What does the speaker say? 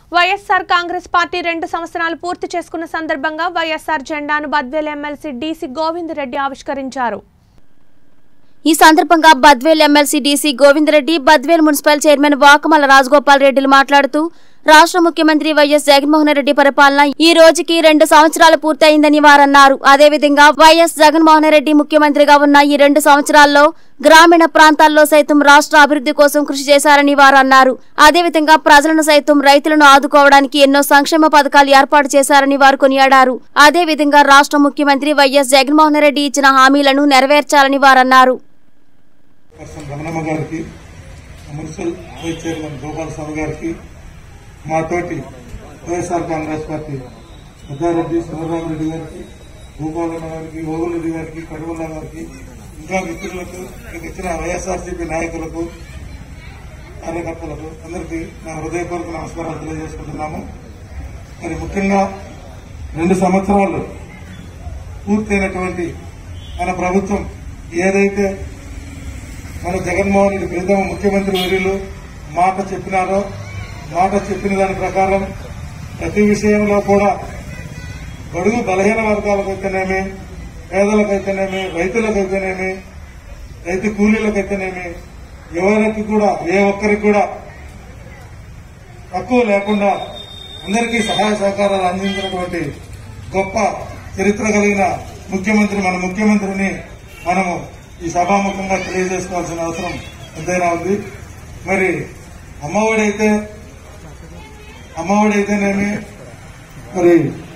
YSR Congress party రెండు సంవత్సరాలు పూర్తి చేసుకున్న సందర్భంగా వైఎస్ఆర్ జెండాను బద్వేల్ ఎమ్మెల్సీ డీసీ గోవిందరెడ్డి ఆవిష్కరించారు ఈ సందర్భంగా Badvel MLC DC Govindareddy Badvel municipal chairman Vakamala Rajagopal రెడ్డిలు మాట్లాడుతూ రాష్ట్ర ముఖ్యమంత్రి వైఎస్ జగన్మోహన్ రెడ్డి పరిపాలన ఈ రోజుకి రెండు సంవత్సరాలు పూర్తయిందని వారన్నారు అదేవిధంగా వైఎస్ జగన్మోహన్ రెడ్డి ముఖ్యమంత్రిగా ఉన్న ఈ రెండు సంవత్సరాల్లో గ్రామీణ ప్రాంతాల్లో సైతం రాష్ట్ర అభివృద్ధి కోసం కృషి చేశారని వారు అన్నారు అదేవిధంగా ప్రజలను సైతం రైతులను ఆదుకోవడానికి ఎన్నో సంక్షేమ పథకాలు ఏర్పాటు చేశారని వారు కొనియాడారు అదేవిధంగా రాష్ట్ర ముఖ్యమంత్రి వైఎస్ జగన్మోహన్ రెడ్డి ఇచ్చిన హామీలను నెరవేర్చాలని వారన్నారు పర్సన్ రమణమ్మ గారికి municipal vice chairman Gopala Swamy గారికి మాతోటి వైఎస్ఆర్ కాంగ్రెస్ పార్టీ పెద్దారెడ్డి సుందరరామరెడ్డి గారికి గోపాలన్న గారికి ఓగులరెడ్డి గారికి కడుమల్ల గారికి ఇంకా మిత్రులకు ఇక్కడికి వచ్చిన వైఎస్ఆర్సీపీ నాయకులకు కార్యకర్తలకు అందరికీ నా హృదయపూర్వక నమస్కారాలు తెలియజేసుకుంటున్నాము మరి ముఖ్యంగా రెండు సంవత్సరాలు పూర్తయినటువంటి మన ప్రభుత్వం ఏదైతే మన జగన్మోహన్ రెడ్డి ప్రీతమ ముఖ్యమంత్రి వర్యులు మాట చెప్పినారో మాట చెప్పిన దాని ప్రకారం ప్రతి విషయంలో కూడా బడుగు బలహీన వర్గాలకైతేనేమి పేదలకైతేనేమి రైతులకైతేనేమి రైతు కూలీలకైతేనేమి ఎవరికి కూడా ఏ ఒక్కరికి కూడా తక్కువ లేకుండా అందరికీ సహాయ సహకారాలు అందించినటువంటి గొప్ప చరిత్ర కలిగిన ముఖ్యమంత్రి మన ముఖ్యమంత్రిని మనము ఈ సభాముఖంగా తెలియజేసుకోవాల్సిన అవసరం ఎంతైనా ఉంది మరి అమ్మఒడైతే అమ్మఒడైతేనేమి మరి